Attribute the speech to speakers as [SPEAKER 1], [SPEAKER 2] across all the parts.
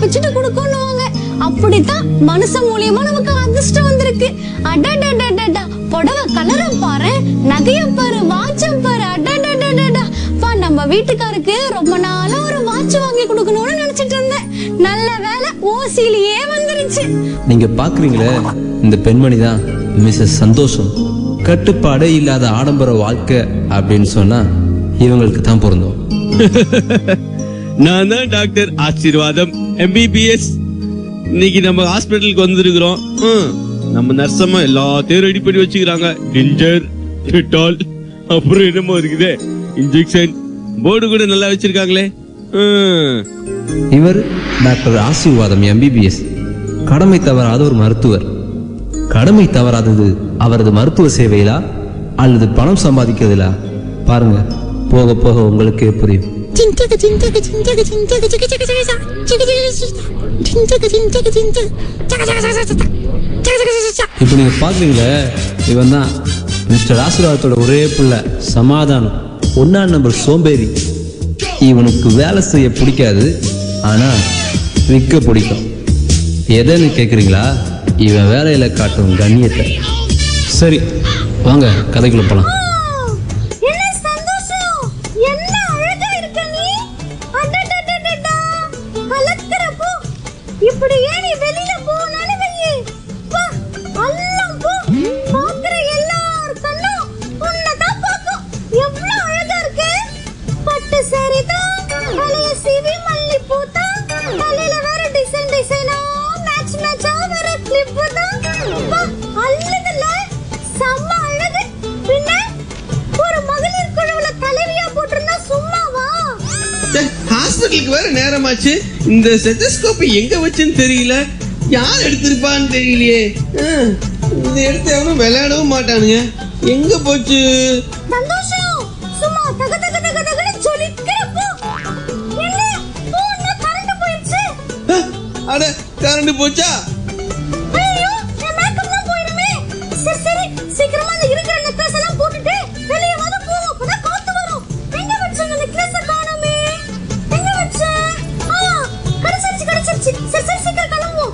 [SPEAKER 1] பிச்சுட்டு கொடுக்கணுவாங்க அப்படித்தான் மனுஷன் மூலியமா நமக்கு அதிர்ஷ்டம் வந்திருக்கு அடடடடடா புடவை கலரம் பாரு நகையம் பாரு வாட்சம் பாரு அடடடடடா பா நம்ம வீட்டுக்காருக்கு ரொம்ப நாளா ஒரு வாட்ச் வாங்கி கொடுக்கணும்னு நினைச்சிட்டு இருந்தேன் நல்ல வேலை ஓசிலேயே வந்துருச்சு
[SPEAKER 2] நீங்க பாக்குறீங்களே இந்த பெண்மணி தான் மிஸ்ஸஸ் சந்தோஷம் கட்டுப்பாடே இல்லாத ஆடம்பர வாழ்க்கை அப்படின்னு சொன்னா இவங்களுக்கு தான் பொருந்தும்
[SPEAKER 3] நான் தான் டாக்டர் ஆசீர்வாதம் எம்பிபிஎஸ் இன்னைக்கு நம்ம ஹாஸ்பிட்டலுக்கு வந்திருக்கிறோம் ம், நம்ம நர்சம்மா எல்லாத்தையும் ரெடி பண்ணி வச்சுக்கிறாங்க டிஞ்சர் டெட்டால் அப்புறம் என்னமோ இருக்குதே இன்ஜெக்ஷன் போர்டு கூட நல்லா வச்சிருக்காங்களே ம்.
[SPEAKER 2] இவர் டாக்டர் ஆசீர்வாதம் எம்பிபிஎஸ் கடமை தவறாத ஒரு மருத்துவர் கடமை தவறாதது அவரது மருத்துவ சேவையிலா அல்லது பணம் சம்பாதிக்கிறதுலா பாருங்க போக போக உங்களுக்கே புரியும்
[SPEAKER 4] 진짜가 진짜가 진짜가 진짜가 저기 저기 저기 자 저기 저기 저기 진짜가 진짜가 진짜 자가 자가 자가 자가 자가 자가 자가 자가
[SPEAKER 2] இப்போ நீங்க பாக்குறீங்களே இவன் தான் மிஸ்டர் ஆசீர்வாதத்தோட ஒரே பிள்ளை சமாதானம் ஒன்னா நம்பர் சோம்பேறி இவனுக்கு வேலை செய்ய பிடிக்காது ஆனா விற்க பிடிக்கும் எதைன்னு கேக்குறீங்களா இவன் வேலையில காட்டும் கண்ணியத்தை சரி வாங்க கதைக்குள்ள போலாம்
[SPEAKER 1] என்ன சந்தோஷம் என்ன அழகா இருக்க நீ அடடடடடா கலக்கறப்போ இப்படி ஏன் நீ வெளியில போனாலும் வெயி வா அல்லாம் போ பாக்குற எல்லார் கண்ணும் உன்னை தான் பார்க்கும் எவ்வளவு அழகா இருக்கு பட்டு saree தான் தலைய சீவி மல்லிப்பூ தான் தலையில வேற டிசைன் டிசைனா மேட்ச் மேட்சா வேற கிளிப் தான் வா அள்ளுதுல செம்ம அழகு பின்ன ஒரு மகளிர் குழுவுல தலைவியா போட்டிருந்தா சும்மாவா
[SPEAKER 3] ச்சே, ஹாஸ்பிட்டலுக்கு வேற நேரமாச்சு இந்த செட்டஸ்கோப்பை எங்க வச்சுன்னு தெரியல யார் எடுத்திருப்பான்னு தெரியலையே ம், இந்த எடுத்து எவனும் விளையாடவும் மாட்டானுங்க எங்க போச்சு
[SPEAKER 1] சந்தோஷம் சும்மா தக தக தக தகன்னு ஜொலிக்கிறப்போ என்ன போன கரண்ட் போயிடுச்சு
[SPEAKER 3] அஹ், அட கரண்ட் போச்சா
[SPEAKER 1] ஐயோ என் மேக்கப்லாம் போயிடுமே சரி சரி சீக்கிரமா அந்த இருக்கிற நெக்லஸ் எல்லாம் போட்டுட்டு வெளிய வந்து போவோம் அப்பதான் காத்து வரும் எங்க வச்ச அந்த நெக்லஸ் காணோமே எங்க வச்ச ஆ கிடைச்சிருச்சு கிடைச்சிருச்சு சரி சரி சீக்கிரம் கிளம்புவோம்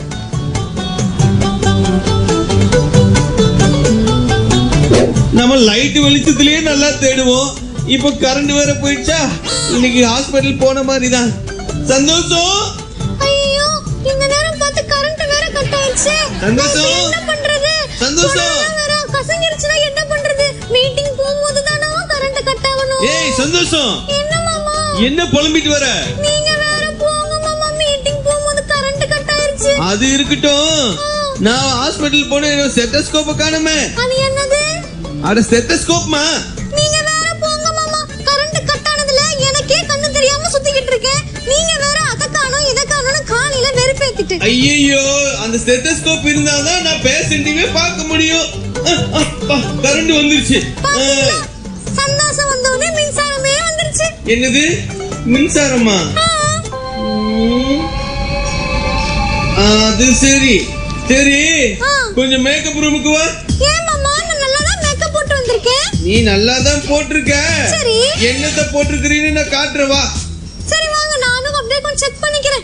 [SPEAKER 3] நம்ம லைட் வெளிச்சத்திலேயே நல்லா தேடுவோம் இப்போ கரண்ட் வேற போயிடுச்சா இன்னைக்கு ஹாஸ்பிட்டல் போன மாதிரி தான் சந்தோஷம்
[SPEAKER 1] ஐயோ இந்த நேரம் பார்த்து கரண்ட் வேற கட் ஆயிடுச்சு
[SPEAKER 3] சந்தோஷம்.
[SPEAKER 1] நான் என்ன பண்றது
[SPEAKER 3] சந்தோஷம்.
[SPEAKER 1] புடவை வேற கசங்கிருச்சுனா என்ன பண்றது மீட்டிங் போகும்போது தானா கரண்ட் கட் ஆகணும்
[SPEAKER 3] ஏய் சந்தோஷம்
[SPEAKER 1] என்ன மாமா
[SPEAKER 3] என்ன புலம்பிட்டு வர
[SPEAKER 1] நீங்க வேற போங்க மாமா மீட்டிங் போகும்போது கரண்ட் கட் ஆயிருச்சு
[SPEAKER 3] அது இருக்கட்டும் நான் ஹாஸ்பிட்டல் போன செட்டஸ்கோப்ப காணுமே
[SPEAKER 1] அது என்னது
[SPEAKER 3] அட செட்டஸ்கோப்மா
[SPEAKER 1] நீங்க வேற போங்க மாமா கரண்ட் கட் ஆனதுல எனக்கே கண்ணு தெரியாம சுத்திக்கிட்டு இருக்கேன் நீங்க வேற அத காணோம் இத காணோம்னு காலையில வெறுப்பேத்திட்டு
[SPEAKER 3] ஐயோ அந்த ஸ்டெத்தஸ்கோப் இருந்தாதான் நான் பேஷண்ட்டையுமே பார்க்க முடியும் கரண்ட் வந்துருச்சு அஹ்,
[SPEAKER 1] சந்தோஷம் வந்தோடனே மின்சாரமே வந்துருச்சு
[SPEAKER 3] என்னது மின்சாரமா
[SPEAKER 1] ஆ.
[SPEAKER 3] ம். அது சரி சரி
[SPEAKER 1] ஆ.
[SPEAKER 3] கொஞ்சம் மேக்கப் ரூமுக்கு வா
[SPEAKER 1] ஏன் மாமா நான் நல்லா தான் மேக்கப் போட்டு வந்திருக்கேன்
[SPEAKER 3] நீ நல்லா தான் போட்டிருக்க
[SPEAKER 1] சரி.
[SPEAKER 3] என்னத்த போட்டிருக்கிறீன்னு நான் காட்டுறேன் வா
[SPEAKER 1] சரி வாங்க நானும் அப்படியே கொஞ்சம் செக் பண்ணிக்கிறேன்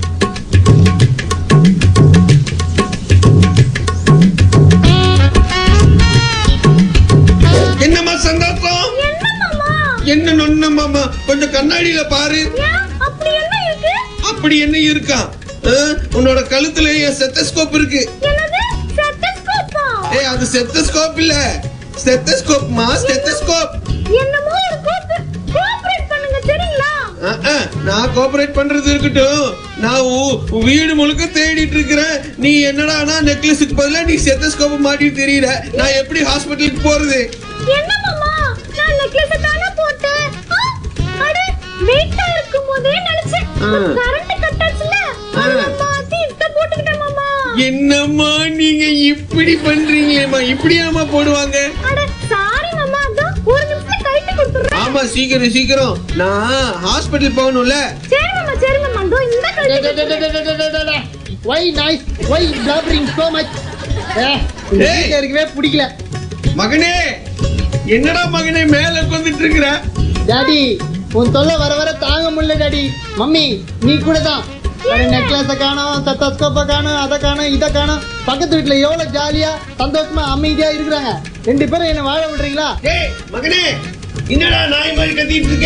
[SPEAKER 3] என்னம்மா சந்தோஷம்
[SPEAKER 1] என்ன மாமா
[SPEAKER 3] என்ன நொன்ன மாமா கொஞ்சம் கண்ணாடியில பாரு
[SPEAKER 1] ஏன் அப்படி என்ன இருக்கு
[SPEAKER 3] அப்படி என்ன இருக்கான் அஹ், உன்னோட கழுத்துல என் செத்தஸ்கோப் இருக்கு
[SPEAKER 1] என்னது ஸ்டெத்தஸ்கோப்பா
[SPEAKER 3] ஏய் அது செத்தஸ்கோப் இல்ல ஸ்டெத்தஸ்கோப்மா ஸ்டெத்தஸ்கோப்
[SPEAKER 1] என்னமோ ஒரு கோப்பு கோஆபரேட் பண்ணுங்க தெரியுங்களா
[SPEAKER 3] நான் கோஆபரேட் பண்றது இருக்கட்டும் நான் உ- உன் வீடு முழுக்க தேடிட்டு இருக்கிறேன் நீ என்னடானா நெக்லஸுக்கு பதிலா நீ செத்தஸ்கோப் மாட்டிட்டு தெரியல நான் எப்படி ஹாஸ்பிட்டலுக்கு போறது
[SPEAKER 1] என்ன மாமா நான் நெக்லஸ் தானே போட்டேன் ஆ, அட வெயிட்டா இருக்கும் போதே நினைச்சேன்
[SPEAKER 3] ஆ.
[SPEAKER 1] கரண்ட் கட் ஆச்சுல அதான் மாத்தி இத போட்டுக்கிட்டேன் மாமா
[SPEAKER 3] என்னம்மா நீங்க இப்படி பண்றீங்களேம்மா இப்படியாம்மா போடுவாங்க
[SPEAKER 1] அட சாரி மாமா அதான் ஒரு நிமிஷத்துல கைட்டு கொடுத்துறேன்
[SPEAKER 3] ஆமா சீக்கிரம் சீக்கிரம் நான் ஹாஸ்பிட்டல் போகணும்ல
[SPEAKER 1] சரி மாமா சரி மாமா அதோ இந்த கைட்டு
[SPEAKER 5] Why nice? Why blabbering so much? Eh, இந்த
[SPEAKER 3] Hey!
[SPEAKER 5] வீட்டுல இருக்கவே பிடிக்கல
[SPEAKER 3] மகனே என்னடா மகனே மேல உட்காந்துட்டு இருக்கிற
[SPEAKER 5] டாடி உன் தொல்லை வர வர தாங்க முடியல டாடி மம்மி நீ கூட தான் ஒரு நெக்லஸ காணோம் சத்தஸ்கோப்ப காணோம் அதை காணோம் இதை காணோம் பக்கத்து வீட்டுல எவ்வளவு ஜாலியா சந்தோஷமா அமைதியா இருக்கிறாங்க ரெண்டு பேரும் என்ன வாழ விடுறீங்களா
[SPEAKER 3] டேய் மகனே என்னடா நாய் மாதிரி கத்திட்டு இருக்க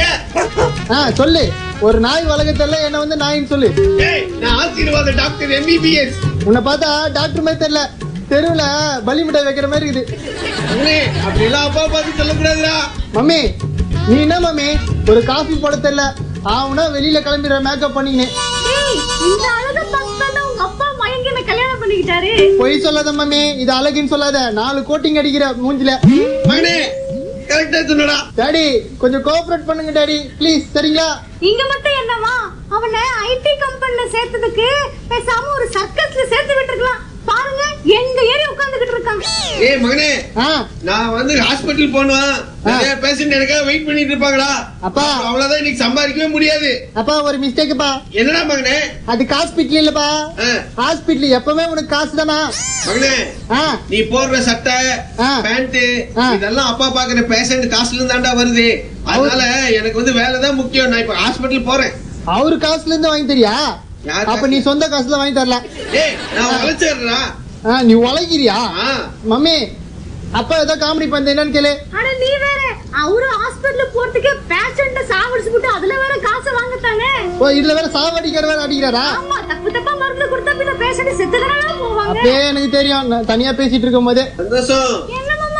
[SPEAKER 5] ஆ சொல்லு ஒரு நாய் வழக்கத்துல என்ன வந்து நாயின்னு சொல்லு
[SPEAKER 3] டேய் நான் ஆசீர்வாத டாக்டர் எம்பிபிஎஸ்
[SPEAKER 5] உன்னை பார்த்தா டாக்டர் மாதிரி தெரியல தெருவுல பலி மிட்டாய் வைக்கிற மாதிரி இருக்குது
[SPEAKER 3] மகனே அப்படி எல்லாம் அப்பா பார்த்து சொல்லக்கூடாதுடா
[SPEAKER 5] மம்மி நீ என்ன மம்மி ஒரு காஃபி போட தெரியல ஆவுனா வெளியில கிளம்பிடுற மேக்கப் பண்ணிக்கினேன்
[SPEAKER 1] ஏய், இந்த அழக பார்த்தாதான் உங்க அப்பா மயங்கி என்ன கல்யாணம் பண்ணிக்கிட்டாரு
[SPEAKER 5] பொய் சொல்லாத மம்மி இது அழகுன்னு சொல்லாத நாலு கோட்டிங் அடிக்கிற மூஞ்சில
[SPEAKER 3] மகனே கரெக்டா சொன்னடா
[SPEAKER 5] டாடி கொஞ்சம் கோஆபரேட் பண்ணுங்க டாடி ப்ளீஸ் சரிங்களா
[SPEAKER 1] இங்க மட்டும் என்னவா அவனை ஐடி கம்பெனில சேர்த்ததுக்கு பேசாம ஒரு சர்க்கஸ்ல சேர்த்து விட்டுருக்கலாம் பாருங்க எங்க ஏறி உட்கார்ந்துகிட்டு இருக்காங்க
[SPEAKER 3] ஏய் மகனே
[SPEAKER 5] ஆ
[SPEAKER 3] நான் வந்து ஹாஸ்பிட்டல் போனேன் நிறைய பேஷண்ட் எனக்காக வெயிட் பண்ணிட்டு இருப்பாங்கடா
[SPEAKER 5] அப்பா.
[SPEAKER 3] அவ்வளவுதான் இன்னைக்கு சம்பாதிக்கவே முடியாது
[SPEAKER 5] அப்பா ஒரு மிஸ்டேக்குப்பா
[SPEAKER 3] என்னடா மகனே
[SPEAKER 5] அது ஹாஸ்பிட்டல் இல்லப்பா
[SPEAKER 3] ஆ,
[SPEAKER 5] ஹாஸ்பிட்டல் எப்பவுமே உனக்கு காசு தானா
[SPEAKER 3] மகனே
[SPEAKER 5] ஆ
[SPEAKER 3] நீ போடுற சட்டை
[SPEAKER 5] ஆ.
[SPEAKER 3] பேண்ட்
[SPEAKER 5] ஆ.
[SPEAKER 3] இதெல்லாம் அப்பா பாக்குற பேஷண்ட் காசுல இருந்து தாண்டா வருது அதனால எனக்கு வந்து வேலை தான் முக்கியம் நான் இப்ப ஹாஸ்பிட்டல் போறேன்
[SPEAKER 5] அவரு காசுல இருந்து வாங்கி தரியா
[SPEAKER 3] யார்
[SPEAKER 5] அப்ப நீ சொந்த காசுல வாங்கி தரல
[SPEAKER 3] ஏய் நான் உழைச்சிடுறா
[SPEAKER 5] ஆ, நீ உழைக்கிறியா
[SPEAKER 3] ஆ
[SPEAKER 5] மம்மி அப்பா ஏதோ காமெடி பண்ண என்னன்னு கேளு
[SPEAKER 1] ஆனா நீ வேற அவரு ஹாஸ்பிடலுக்கு போறதுக்கு பேஷண்ட சாவடிச்சு விட்டு அதுல வேற காசை வாங்கத்தானே
[SPEAKER 5] ஓ இதுல வேற சாவடிக்கிற வேற அடிக்கிறாரா
[SPEAKER 1] ஆமா தப்பு தப்பா மருந்து கொடுத்தா பின்ன பேஷண்ட் செத்துதானே போவாங்க
[SPEAKER 5] அப்பயே எனக்கு தெரியும் நான் தனியா பேசிட்டு இருக்கும் போதே
[SPEAKER 3] சந்தோஷம்
[SPEAKER 1] என்ன மாமா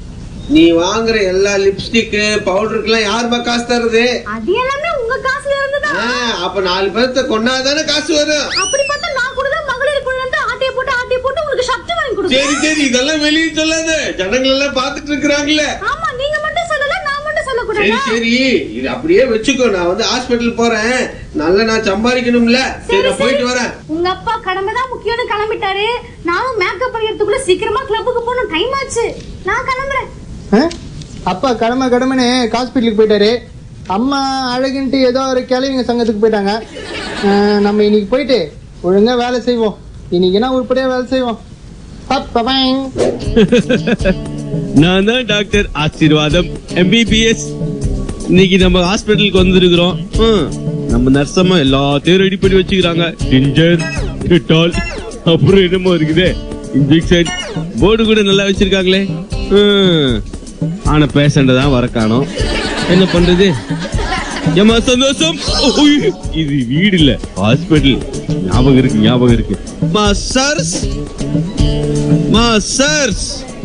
[SPEAKER 3] நீ வாங்குற எல்லா லிப்ஸ்டிக் பவுடருக்குலாம் யாருப்பா காசு தருது
[SPEAKER 1] அது எல்லாமே உங்க காசுல இருந்துதான்
[SPEAKER 3] ஆ, அப்ப நாலு பேர்த்த கொண்டாதானே காசு வரும்
[SPEAKER 1] அப்படி பார்த்தா நான் கூட தான் மகளிர் குழு வந்து ஆட்டையை போட்டு ஆட்டையை போட்டு உங்களுக்கு சக்தி வாங்கி கொடுத்தேன்
[SPEAKER 3] சரி சரி இதெல்லாம் வெளியே சொல்லாத ஜனங்கள் எல்லாம் பாத்துட்டு இருக்கிறாங்கல்ல
[SPEAKER 1] ஆமா நீங்க மட்டும் சொல்லல நான் மட்டும்
[SPEAKER 3] சரி
[SPEAKER 1] சொல்லக்கூடாதா
[SPEAKER 3] சரி இது அப்படியே வச்சுக்கோ நான் வந்து ஹாஸ்பிட்டல் போறேன் நல்லா நான் சம்பாதிக்கணும்ல சரி நான் போயிட்டு வரேன்
[SPEAKER 1] உங்க அப்பா கடமை தான் முக்கியம்னு கிளம்பிட்டாரு நானும் மேக்கப் பண்ணிக்கிறதுக்குள்ள சீக்கிரமா கிளப்புக்கு போகணும் டைம் ஆச்சு நான் கிளம்புறேன்
[SPEAKER 5] ஆ? அப்பா கடமை கடமைன்னு ஹாஸ்பிட்டலுக்கு போயிட்டாரு அம்மா அழகுன்ட்டு ஏதோ ஒரு கிழவிங்க சங்கத்துக்கு போயிட்டாங்க ஆ, நம்ம இன்னைக்கு போயிட்டு ஒழுங்கா வேலை செய்வோம் இன்னைக்கு என்ன உருப்படியா வேலை செய்வோம் பப் பபாங்.
[SPEAKER 3] நான் தான் டாக்டர் ஆசீர்வாதம் எம்பிபிஎஸ் இன்னைக்கு நம்ம ஹாஸ்பிட்டலுக்கு வந்திருக்கிறோம் ஹம், நம்ம நர்சம்மா எல்லாத்தையும் ரெடி பண்ணி வச்சுக்கிறாங்க டிஞ்சர் டெட்டால் அப்புறம் என்னமோ இருக்குதே இன்ஜெக்ஷன் போர்டு கூட நல்லா வச்சிருக்காங்களே ஹம், ஆனா பேஷண்ட தான் வர காணோம் என்ன பண்றது ஏமா சந்தோஷம் உய், இது வீடு இல்ல ஹாஸ்பிட்டல் ஞாபகம் இருக்கு ஞாபகம் இருக்கு மா சர்ஸ் மா சர்ஸ்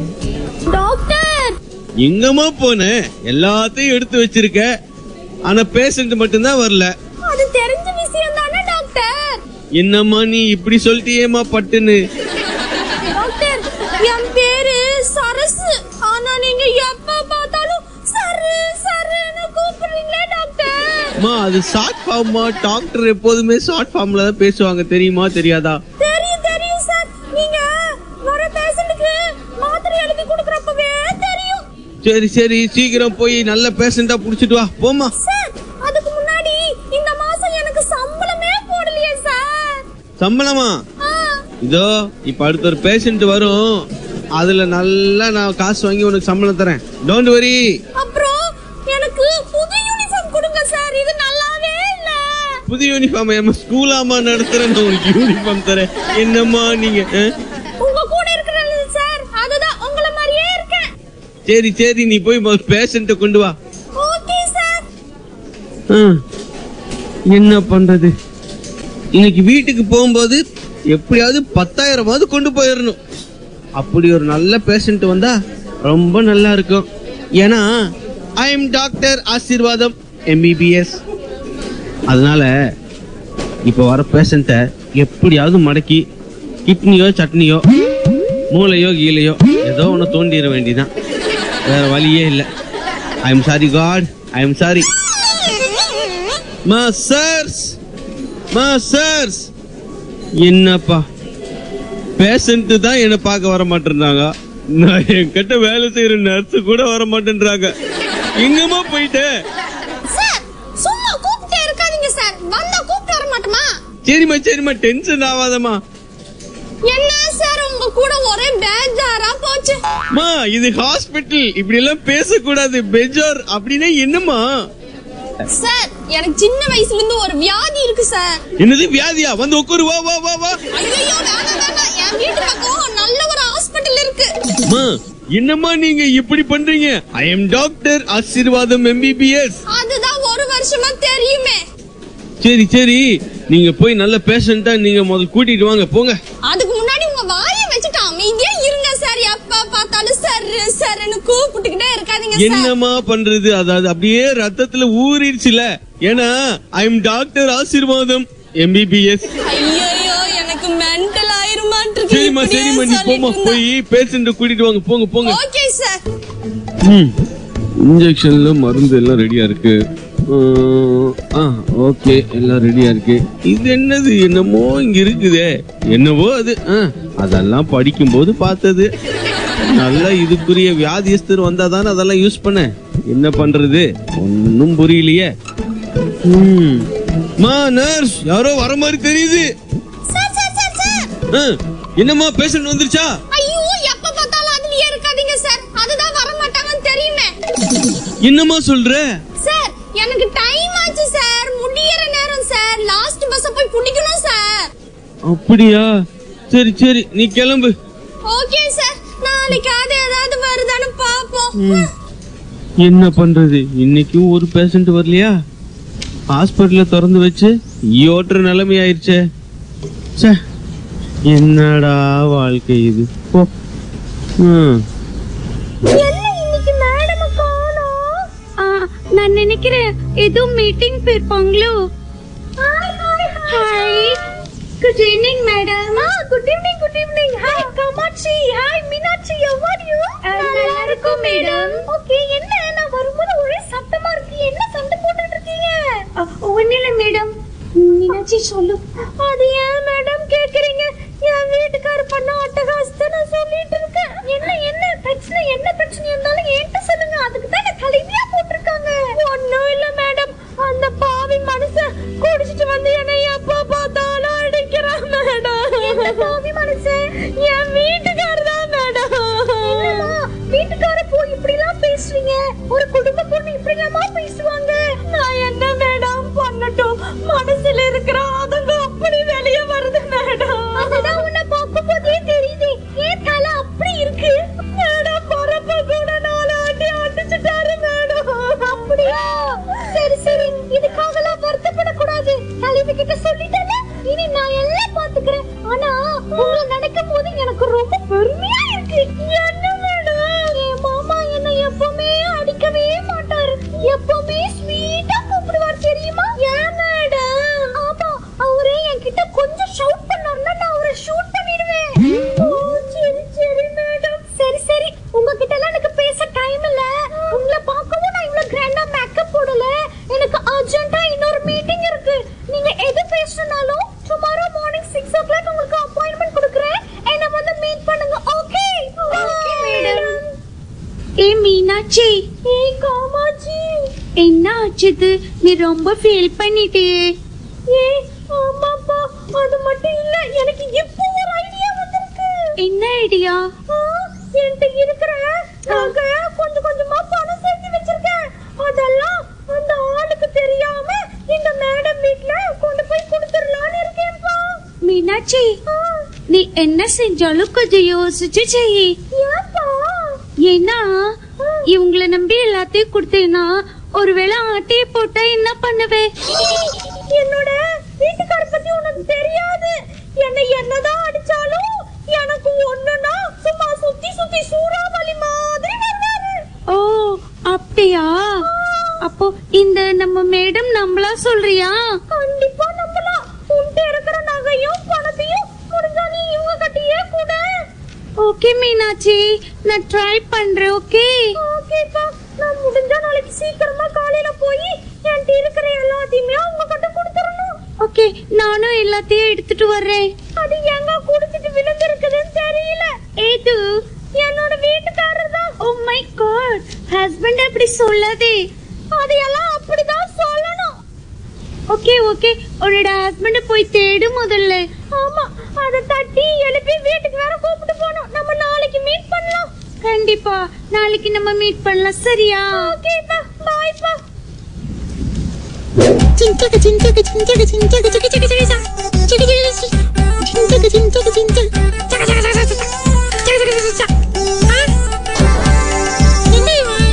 [SPEAKER 1] டாக்டர்
[SPEAKER 3] எங்கம்மா போன எல்லாத்தையும் எடுத்து வச்சிருக்க ஆனா பேஷண்ட் மட்டும்தான் வரல
[SPEAKER 1] அது தெரிஞ்ச விஷயம் தானே டாக்டர்
[SPEAKER 3] என்னம்மா நீ இப்படி சொல்லிட்டியேம்மா பட்டுன்னு
[SPEAKER 1] டாக்டர் என் பேரு சரசு ஆனா நீங்க எப்ப பார்த்தாலும் சரு சருன்னு கூப்பிடுறீங்களே டாக்டர்
[SPEAKER 3] அம்மா அது ஷார்ட் ஃபார்ம்மா டாக்டர் எப்போதுமே ஷார்ட் ஃபார்ம்ல தான் பேசுவாங்க தெரியுமா தெரியாதா
[SPEAKER 1] தெரியும் தெரியும் சார் நீங்க வர பேஷண்ட்டுக்கு மாத்திரை எழுதி கொடுக்கறப்பவே தெரியும்
[SPEAKER 3] சரி சரி சீக்கிரம் போய் நல்ல பேஷண்டா புடிச்சிட்டு வா போம்மா
[SPEAKER 1] சார் அதுக்கு முன்னாடி இந்த மாசம் எனக்கு சம்பளமே போடலையே சார்
[SPEAKER 3] சம்பளமா
[SPEAKER 1] ஆ,
[SPEAKER 3] இதோ இப்ப அடுத்த ஒரு பேஷண்ட் வரும் அதுல நல்லா நான் காசு வாங்கி உனக்கு சம்பளம் தரேன் டோன்ட் வரி
[SPEAKER 1] அப்புறம் எனக்கு புது யூனிஃபார்ம் கொடுங்க சார் இது நல்லாவே இல்ல
[SPEAKER 3] புது யூனிஃபார்ம் ஏமா ஸ்கூலாமா நடத்துறேன் நான் உனக்கு யூனிஃபார்ம் தரேன் என்னம்மா நீங்க ஆ?
[SPEAKER 1] உங்க கூட இருக்கிறது சார் அதுதான் உங்கள மாதிரியே இருக்கேன்
[SPEAKER 3] சரி சரி நீ போய் பேஷண்ட கொண்டு வா
[SPEAKER 1] ஓகே சார்
[SPEAKER 3] ஆ, என்ன பண்றது இன்னைக்கு வீட்டுக்கு போகும்போது எப்படியாவது பத்தாயிரமாவது கொண்டு போயிடணும் அப்படி ஒரு நல்ல பேஷண்ட் வந்தா ரொம்ப நல்லா இருக்கும் ஏன்னா I am doctor Asirvatham MBBS அதனால இப்போ வர பேஷண்ட்டை எப்படியாவது மடக்கி கிட்னியோ சட்னியோ மூளையோ கீழையோ ஏதோ ஒன்று தோண்டிட வேண்டியதான் வேற வழியே இல்லை I am sorry god I am sorry masters masters என்னப்பா பேஷண்ட் தான் என்ன பார்க்க வர மாட்டேன்றாங்க நான் என் கிட்ட வேலை செய்யற நர்ஸ் கூட வர மாட்டேன்றாங்க எங்கம்மா போயிட்டேன்
[SPEAKER 1] சார் சும்மா கூப்பிட்டே இருக்காதீங்க சார் வந்தா கூப்பிட்டு வர மாட்டோமா
[SPEAKER 3] சரிம்மா சரிம்மா டென்ஷன் ஆகாதம்மா
[SPEAKER 1] என்ன சார் உங்க கூட ஒரே பேஜாரா போச்சு
[SPEAKER 3] மா இது ஹாஸ்பிட்டல் இப்படி எல்லாம் பேசக்கூடாது பெஜார் அப்படின்னா என்னம்மா
[SPEAKER 1] சார்
[SPEAKER 6] எனக்கு சின்ன வயசுல இருந்து ஒரு வியாதி இருக்கு சார்
[SPEAKER 3] என்னது வியாதியா வந்து உட்காரு வா வா வா வா
[SPEAKER 6] ஐயோ வேணாம் வேணாம் என் வீட்டு பக்கம் நல்ல ஒரு ஹாஸ்பிட்டல் இருக்கு
[SPEAKER 3] அம்மா, என்னம்மா நீங்க இப்படி பண்றீங்க I am doctor Asirvatham MBBS
[SPEAKER 6] அதுதான் ஒரு வருஷமா தெரியுமே
[SPEAKER 3] சரி சரி நீங்க போய் நல்ல பேஷண்டா நீங்க முதல்ல கூட்டிட்டு வாங்க போங்க
[SPEAKER 6] அதுக்கு முன்னாடி உங்க வாயை வச்சுட்டு அமைதியா இருங்க சார் எப்ப பார்த்தாலும் சார் சார்னு கூப்பிட்டுக்கிட்டே இருக்காதீங்க சார்
[SPEAKER 3] என்னம்மா பண்றது அதாவது அப்படியே ரத்தத்துல ஊறிடுச்சுல ஏன்னா I am doctor Asirvatham MBBS
[SPEAKER 6] ஐயோ எனக்கு மென்டல் ஆயிருமான்ட்டு
[SPEAKER 3] சரிம்மா சரிம்மா நீ போமா போய் பேஷண்ட கூட்டிட்டு வாங்க போங்க போங்க
[SPEAKER 6] ஓகே சார்
[SPEAKER 3] இன்ஜெக்ஷன்ல மருந்து எல்லாம் ரெடியா இருக்கு ஆ ஓகே எல்லாம் ரெடியா இருக்கு இது என்னது என்னமோ இங்க இருக்குதே என்னவோ அது ஆ, அதெல்லாம் படிக்கும்போது பார்த்தது நல்லா இதுக்குரிய வியாதியஸ்தர் வந்தா தானே அதெல்லாம் யூஸ் பண்ண என்ன பண்றது ஒன்னும் புரியலையே ம். மா நர்ஸ் யாரோ வர மாதிரி தெரியுது
[SPEAKER 6] சார் சார் சார் சார்
[SPEAKER 3] ஆ, என்னம்மா பேஷண்ட் வந்துருச்சா
[SPEAKER 6] ஐயோ எப்ப பார்த்தாலும் அதுலயே இருக்காதீங்க சார் அதுதான் வர மாட்டாங்கன்னு தெரியுமே
[SPEAKER 3] என்னம்மா சொல்ற
[SPEAKER 6] சார் எனக்கு டைம் ஆச்சு சார் முடியற நேரம் சார் லாஸ்ட் பஸ் போய் பிடிக்கணும் சார்
[SPEAKER 3] அப்படியா சரி சரி நீ கிளம்பு
[SPEAKER 6] ஓகே சார் நாளைக்கு அது ஏதாவது வருதான்னு பாப்போம்
[SPEAKER 3] என்ன பண்றது இன்னைக்கும் ஒரு பேஷண்ட் வரலையா ஹாஸ்பிட்டல்ல திறந்து வச்சு ஈயோட்டுற நிலைமை ஆயிருச்சே ச்சே என்னடா வாழ்க்கை இது போ ம்.
[SPEAKER 1] என்ன இன்னைக்கு மேடம் காணோம் நான் நினைக்கிறேன் ஏதோ மீட்டிங் போயிருப்பாங்களோ hi good evening madam good evening good evening hi Kamatchi hi Meenakshi how are you நல்லா இருக்கும் மேடம் ஓகே என்ன நான் வரும்போது ஒரே சத்தமா இருக்கு என்ன சண்டை போட்டுட்டு இருக்கீங்க ஒன்னில மேடம் மீனாட்சி சொல்லு அது ஏன் மேடம் கேக்குறீங்க என் வீட்டுக்காரர் பண்ண அட்டகாசத்தை நான் சொல்லிட்டு இருக்கேன் என்ன என்ன பிரச்சனை என்ன பிரச்சனை இருந்தாலும் என்கிட்ட சொல்லுங்க அதுக்கு தான் என்ன தலைவியா போட்டிருக்காங்க ஒன்னும் இல்ல மேடம் அந்த பாவி மனுஷன் குடிச்சிட்டு வந்து என்னை எப்ப பார்த்தாலும் அடிக்கிறான் மேடம் என்ன பாவி மனுஷன் என் வீட்டுக்காரர் தான் மேடம் வீட்டுக்கார போய் இப்படி எல்லாம் பேசுவீங்க ஒரு குடும்ப பொண்ணு இப்படி எல்லாமா பேசுவாங்க நான் என்ன மேடம் பண்ணட்டும் மனசுல இருக்கிற ஆதங்க அப்படி வெளியே வருது மேடம் அதுதான் உன்னை பார்க்கும் போதே தெரியுது ஏன் தலை அப்படி இருக்கு மேடம் பரப்ப கூட நாலு அடி அடிச்சுட்டாரு மேடம் அப்படியா சரி சரி இதுக்காகலாம் வருத்தப்படக்கூடாது தலைவி கிட்ட சொல்லிட்டேன்ல இனி நான் எல்லாம் பாத்துக்கிறேன் ஆனா உங்களை நினைக்கும் போது எனக்கு ரொம்ப பெருமையா இருக்கு என்ன மேடம் என் மாமா என்ன எப்பவுமே அடிக்கவே மாட்டாரு எப்பவுமே ஸ்வீட்டா கூப்பிடுவார் தெரியுமா ஏன் மேடம் ஆமா அவரே என்கிட்ட கொஞ்சம் ஷவுட் பண்ணாருன்னா நான் அவரை ஷூட் பண்ணிடுவேன் ஓ சரி சரி மேடம் சரி சரி உங்ககிட்ட எல்லாம் எனக்கு பேச டைம் இல்ல உங்களை பார்க்கவும் நான் இவ்வளவு கிராண்டா மேக்கப் போடல எனக்கு அர்ஜென்ட்டா இன்னொரு மீட்டிங் இருக்கு நீங்க எது பேசணும்னாலும் tomorrow morning six o'clock உங்களுக்கு அப்பாயின்மெண்ட் கொடுக்குறேன் என்ன வந்து மீட் பண்ணுங்க ஓகே ஓகே மேடம்
[SPEAKER 7] ஏ மீனாட்சி
[SPEAKER 1] ஏ காமாட்சி
[SPEAKER 7] என்ன ஆச்சுது நீ ரொம்ப ஃபீல் பண்ணிட்டியே
[SPEAKER 1] ஏ ஆமாப்பா அது மட்டும் இல்ல எனக்கு இப்போ ஒரு ஐடியா வந்திருக்கு
[SPEAKER 7] என்ன ஐடியா
[SPEAKER 1] ஆ, என்கிட்ட இருக்கிற நகை கொஞ்சம் கொஞ்சமா பணம் சேர்த்து வச்சிருக்கேன் அதெல்லாம் அந்த ஆளுக்கு தெரியாம இந்த மேடம் வீட்ல கொண்டு போய் கொடுத்துடலாம்னு இருக்கேன்ப்பா
[SPEAKER 7] மீனாட்சி
[SPEAKER 1] ஆ,
[SPEAKER 7] நீ என்ன செஞ்சாலும் கொஞ்சம் யோசிச்சு செய்
[SPEAKER 1] ஏன்ப்பா
[SPEAKER 7] ஏன்னா இவங்கள நம்பி எல்லாத்தையும் கொடுத்தேன்னா ஒருவேளை ஆட்டையை போட்டா என்ன பண்ணுவே
[SPEAKER 1] என்னோட வீட்டுக்கார பத்தி உனக்கு தெரியாது என்னை என்னதான் அடிச்சாலும் எனக்கு ஒண்ணுனா சும்மா சுத்தி சுத்தி சூறாவளி மாதிரி வருவாரு
[SPEAKER 7] ஓ அப்படியா அப்போ இந்த நம்ம மேடம் நம்மளா சொல்றியா
[SPEAKER 1] கண்டிப்பா நம்பலாம் உன்கிட்ட இருக்கிற நகையும் பணத்தையும் முடிஞ்சா நீ இவங்க கட்டியே கூட
[SPEAKER 7] ஓகே மீனாட்சி நான் ட்ரை பண்றேன் ஓகே
[SPEAKER 1] ஓகேப்பா நான் முடிஞ்சா நாளைக்கு சீக்கிரமா காலையில போய் என்கிட்ட இருக்கிற எல்லாத்தையுமே அவங்க கிட்ட கொடுத்துடணும்
[SPEAKER 7] ஓகே நானும் எல்லாத்தையும் எடுத்துட்டு வர்றேன்
[SPEAKER 1] அது எங்க குடிச்சிட்டு விழுந்திருக்குதுன்னு தெரியல
[SPEAKER 7] ஏது
[SPEAKER 1] என்னோட வீட்டுக்காரர் தான்
[SPEAKER 7] ஓ மை காட் ஹஸ்பண்ட் அப்படி சொல்லாதே
[SPEAKER 1] அதையெல்லாம் அப்படிதான் சொல்லணும்
[SPEAKER 7] ஓகே ஓகே உன்னோட ஹஸ்பண்ட போய் தேடு முதல்ல
[SPEAKER 1] ஆமா அத தட்டி எழுப்பி வீட்டுக்கு வேற கூப்பிட்டு போகணும் நம்ம நாளைக்கு மீட் பண்ணலாம்
[SPEAKER 7] கண்டிப்பா நாளைக்கு நம்ம மீட் பண்ணலாம் சரியா
[SPEAKER 1] ஓகேப்பா பாய்ப்பா
[SPEAKER 4] 진짜가 진짜가 진짜가 진짜가 저기 저기 저기 자 저기 저기 저기 진짜가 진짜가 진짜 자가 자가 자가 자가 자가 자가 자가 자가 아 என்ன இவன்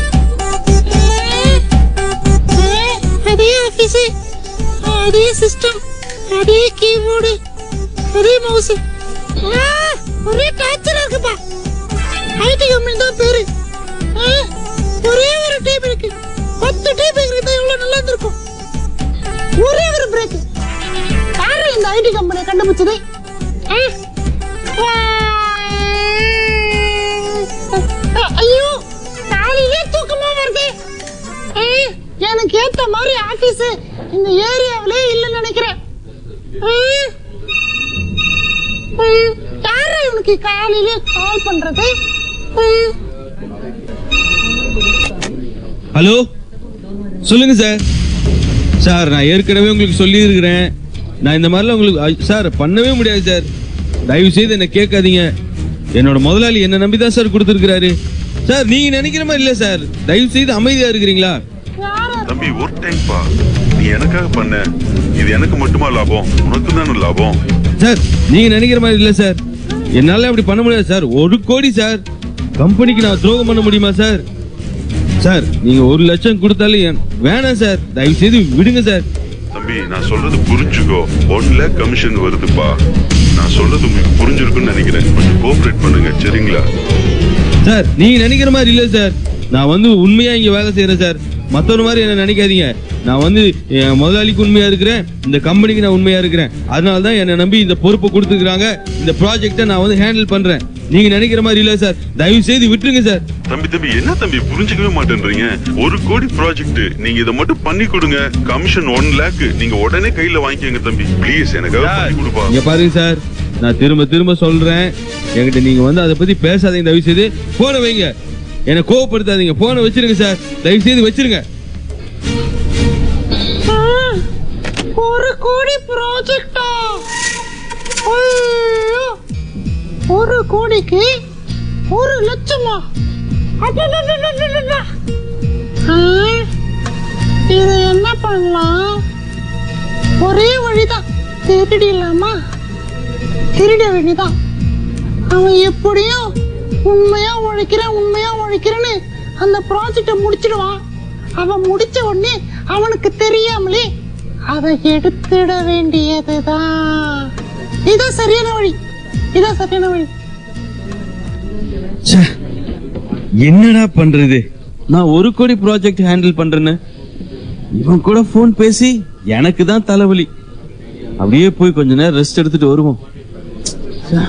[SPEAKER 4] அதே ஆபீஸ் அதே சிஸ்டம் அதே கீபோர்டு அதே மவுஸ் ஒரே டார்ச்சரா இருக்குப்பா ஐடி கம்பெனி தான் பேரு ஆ, ஒரே ஒரு டீம் இருக்கு பத்து டீம் இருந்தா எவ்வளவு நல்லா இருந்திருக்கும் ஒரே ஒரு பிரேக் யாரு இந்த ஐடி கம்பெனி கண்டுபிடிச்சது ஆ? ஆ, ஐயோ காலையிலே தூக்கமா வருது ஆ, எனக்கு ஏத்த மாதிரி ஆபீஸ் இந்த ஏரியாவிலே இல்லைன்னு நினைக்கிறேன் ஆ? ஆ, யாரு இவனுக்கு காலையிலே கால் பண்றது ஆ,
[SPEAKER 3] ஹலோ சொல்லுங்க சார் சார் நான் ஏற்கனவே உங்களுக்கு சொல்லியிருக்கிறேன் நான் இந்த மாதிரிலாம் உங்களுக்கு ஐ- சார் பண்ணவே முடியாது சார் தயவு செய்து என்ன கேட்காதீங்க என்னோட முதலாளி என்ன நம்பி தான் சார் கொடுத்துருக்கிறாரு சார் நீங்க நினைக்கிற மாதிரி இல்ல சார் தயவு செய்து அமைதியா இருக்கிறீங்களா
[SPEAKER 8] தம்பி ஒரு டைம் பா நீ எனக்காக பண்ண இது எனக்கு மட்டுமா லாபம் உனக்கு தானே லாபம்
[SPEAKER 3] சார் நீங்க நினைக்கிற மாதிரி இல்ல சார் என்னால அப்படி பண்ண முடியாது சார் ஒரு கோடி சார் கம்பெனிக்கு நான் துரோகம் பண்ண முடியுமா சார் சார் நீங்க ஒரு லட்சம் கொடுத்தாலும் என்- வேணாம் சார் தயவு செய்து விடுங்க சார்
[SPEAKER 8] தம்பி நான் சொல்றது புரிஞ்சுக்கோ ஒன் லேக் கமிஷன் வருதுப்பா நான் சொல்றது உங்களுக்கு புரிஞ்சிருக்குன்னு நினைக்கிறேன் கொஞ்சம் கோஆபரேட் பண்ணுங்க சரிங்களா
[SPEAKER 3] சார் நீங்க நினைக்கிற மாதிரி இல்ல சார் நான் வந்து உண்மையா இங்க வேலை செய்யறேன் சார் மத்தவங்க மாதிரி என்ன நினைக்காதீங்க நான் வந்து என் முதலாளிக்கு உண்மையா இருக்கிறேன் இந்த கம்பெனிக்கு நான் உண்மையா இருக்கிறேன் அதனால தான் என்னை நம்பி இந்த பொறுப்பை கொடுத்துருக்காங்க இந்த ப்ராஜெக்ட்டை நான் வந்து ஹேண்டில் பண்றேன் நீங்க நினைக்கிற மாதிரி இல்ல சார் தயவு செய்து விட்டுருங்க சார்
[SPEAKER 8] தம்பி தம்பி என்ன தம்பி புரிஞ்சுக்கவே மாட்டேன்றீங்க ஒரு கோடி ப்ராஜெக்ட் நீங்க இதை மட்டும் பண்ணி கொடுங்க கமிஷன் ஒன் லேக் நீங்க உடனே கையில வாங்கிக்கோங்க தம்பி ப்ளீஸ் எனக்காக பண்ணி கொடுப்பா
[SPEAKER 3] இங்க பாருங்க சார் நான் திரும்ப திரும்ப சொல்றேன் என்கிட்ட நீங்க வந்து அதை பத்தி பேசாதீங்க தயவு செய்து போனை வைங்க என்னை கோவப்படுத்தாதீங்க போனை வச்சிருங்க சார் தயவு செய்து வச்சிருங்க
[SPEAKER 4] ஆ, ஒரு கோடி ப்ராஜெக்டா ஒரு கோடிக்கு ஒரு லட்சமா அடடடடடடட. ஆ, இது என்ன பண்ணலாம் ஒரே வழிதான் திருடிடலாமா திருட வேண்டிதான் அவன் எப்படியும் உண்மையா உழைக்கிறேன் உண்மையா உழைக்கிறேன்னு அந்த ப்ராஜெக்டை முடிச்சிடுவான் அவன் முடிச்ச உடனே அவனுக்கு தெரியாமலே அதை எடுத்துட வேண்டியதுதான் இதான் சரியான வழி இதான் சரியான வழி
[SPEAKER 3] ச்சே, என்னடா பண்றது நான் ஒரு கோடி ப்ராஜெக்ட் ஹேண்டில் பண்றேன்னு இவன் கூட ஃபோன் பேசி எனக்கு தான் தலைவலி அப்படியே போய் கொஞ்ச நேரம் ரெஸ்ட் எடுத்துட்டு வருவோம் ச்சே.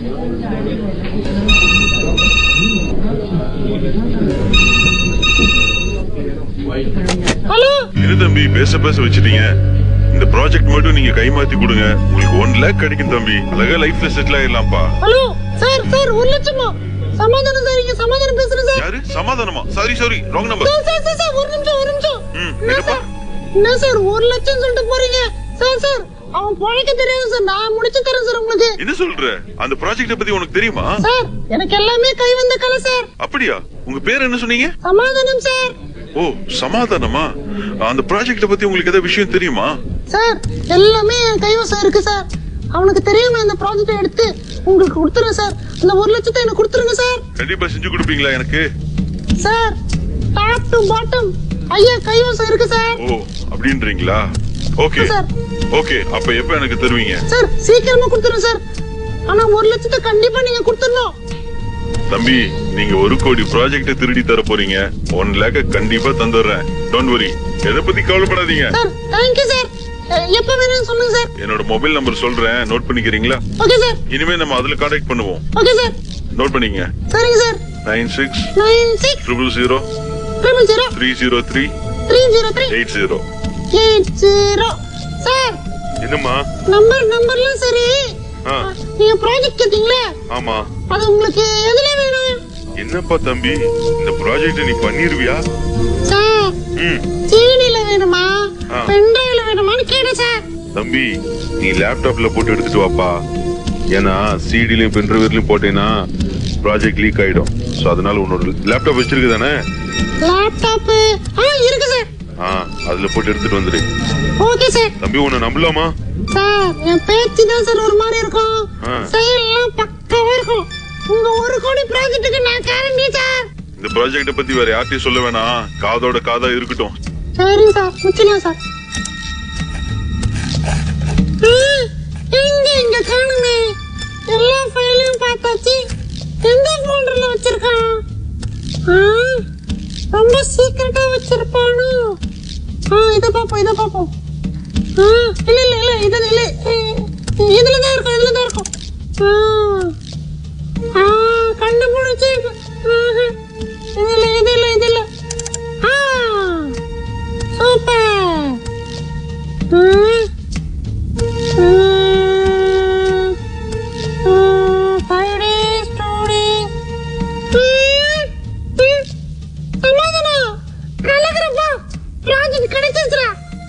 [SPEAKER 4] ஹலோ
[SPEAKER 8] இரு தம்பி பேச பேச வச்சிட்டீங்க இந்த ப்ராஜெக்ட் மட்டும் நீங்க கை மாத்தி கொடுங்க உங்களுக்கு ஒன் லேக் கிடைக்கும் தம்பி அழகா லைஃப்ல செட்டில் ஆயிடலாம்ப்பா
[SPEAKER 4] ஹலோ சார் சார் ஒரு லட்சமா சமாதானம் சார் இங்க சமாதானம் பேசுறேன் சார்
[SPEAKER 8] யாரு சமாதானமா sorry sorry wrong number
[SPEAKER 4] sir sir sir sir ஒரு நிமிஷம் ஒரு நிமிஷம்
[SPEAKER 8] ம்,
[SPEAKER 4] என்ன
[SPEAKER 8] என்னப்பா?
[SPEAKER 4] சார் என்ன சார் ஒரு லட்சம் சொல்லிட்டு போறீங்க சார் சார் அவன் பழைக்க தெரியாது சார் நான் முடிச்சு தரேன் சார் உங்களுக்கு
[SPEAKER 8] என்ன சொல்ற அந்த ப்ராஜெக்ட பத்தி உனக்கு தெரியுமா
[SPEAKER 4] சார் எனக்கு எல்லாமே கை வந்த கலை சார்
[SPEAKER 8] அப்படியா உங்க பேர் என்ன சொன்னீங்க
[SPEAKER 4] சமாதானம் சார்
[SPEAKER 8] ஓ சமாதானமா அந்த ப்ராஜெக்ட பத்தி உங்களுக்கு ஏதாவது விஷயம் தெரியுமா
[SPEAKER 4] சார் எல்லாமே என் கைவசம் இருக்கு சார் அவனுக்கு தெரியாம இந்த ப்ராஜெக்ட் எடுத்து உங்களுக்கு கொடுத்துறேன் சார் அந்த ஒரு லட்சத்தை எனக்கு கொடுத்துருங்க சார்
[SPEAKER 8] கண்டிப்பா செஞ்சு கொடுப்பீங்களா எனக்கு
[SPEAKER 4] சார் டாப் டு பாட்டம் ஐயா கைவசம் இருக்கு சார்
[SPEAKER 8] ஓ அப்படின்றீங்களா ஓகே
[SPEAKER 4] சார்.
[SPEAKER 8] ஓகே அப்ப எப்ப எனக்கு தருவீங்க
[SPEAKER 4] சார் சீக்கிரமா கொடுத்துருங்க சார் ஆனா ஒரு லட்சத்தை கண்டிப்பா நீங்க கொடுத்துடணும்
[SPEAKER 8] தம்பி நீங்க ஒரு கோடி ப்ராஜெக்ட திருடி தர போறீங்க ஒன் லேக்க கண்டிப்பா தந்துடுறேன் டோன்ட் வரி எதை பத்தி கவலைப்படாதீங்க
[SPEAKER 4] சார் தேங்க்யூ சார் அஹ், எப்ப வேணும்னு சொல்லுங்க சார்
[SPEAKER 8] என்னோட மொபைல் நம்பர் சொல்றேன் நோட் பண்ணிக்கிறீங்களா
[SPEAKER 4] ஓகே சார்
[SPEAKER 8] இனிமே நம்ம அதுல கான்டாக்ட் பண்ணுவோம்
[SPEAKER 4] ஓகே சார்
[SPEAKER 8] நோட் பண்ணிங்க
[SPEAKER 4] சரிங்க sir
[SPEAKER 8] nine six
[SPEAKER 4] nine six
[SPEAKER 8] triple zero
[SPEAKER 4] triple zero
[SPEAKER 8] three zero three
[SPEAKER 4] three zero three
[SPEAKER 8] eight zero
[SPEAKER 4] eight zero sir
[SPEAKER 8] என்னம்மா
[SPEAKER 4] நம்பர் நம்பர்லாம் சரி
[SPEAKER 8] ஆ.
[SPEAKER 4] நீங்க ப்ராஜெக்ட் கேட்டீங்களே
[SPEAKER 8] ஆமா
[SPEAKER 4] அது உங்களுக்கு எதுல வேணும்
[SPEAKER 8] என்னப்பா தம்பி இந்த ப்ராஜெக்ட் நீ பண்ணிருவியா
[SPEAKER 4] சார்
[SPEAKER 8] ம்
[SPEAKER 4] சீனில வேணுமா
[SPEAKER 8] ஆ.
[SPEAKER 4] பென்ட்ரைவ்ல வேணுமான்னு கேட்டேன் சார்
[SPEAKER 8] தம்பி நீ லேப்டாப்ல போட்டு எடுத்துட்டு வாப்பா ஏன்னா சிடிலையும் பென்ட்ரைவ்லயும் போட்டேன்னா ப்ராஜெக்ட் லீக் ஆயிடும் சோ அதனால உன்னோட லேப்டாப் வச்சிருக்கு தானே
[SPEAKER 4] லேப்டாப் ஆ இருக்கு சார்
[SPEAKER 8] ஆ அதுல போட்டு எடுத்துட்டு வந்துரு
[SPEAKER 4] ஓகே சார்
[SPEAKER 8] தம்பி உன்னை நம்பலாமா
[SPEAKER 4] சார் என் பேச்சு தான் சார் ஒரு மாதிரி இருக்கும்
[SPEAKER 8] ஆ.
[SPEAKER 4] செயல்லாம் பக்காவா இருக்கும் உங்க ஒரு கோடி ப்ராஜெக்ட்டுக்கு நான் கேரண்டி சார்
[SPEAKER 8] இந்த ப்ராஜெக்ட பத்தி வேற யார்ட்டையும் சொல்ல வேணாம் காதோட காதா இருக்கட்டும்
[SPEAKER 4] சரி சார் முச்சிடலாம் சார் ம், எங்க இங்க காணுமே எல்லா ஃபைலையும் பார்த்தாச்சு எந்த ஃபோல்டர்ல வச்சிருக்கான் ஆ, ரொம்ப சீக்கிரட்டா வச்சிருப்பானோ ஆ இத பாப்போம் இத பாப்போம் ஆ, இல்ல இல்ல இல்ல இது இல்ல இ- இதுல தான் இருக்கும் இதுல தான் இருக்கும் ஆ, ஆ, கண்டுபிடிச்சு ஆஹா. இது இல்ல இது இல்ல இது இல்ல ஆ சூப்பர் ம். ம். ம், five days, two days. ம், ம். சமாதானம். கலக்குறப்பா. project கிடைச்சிருச்சுடா.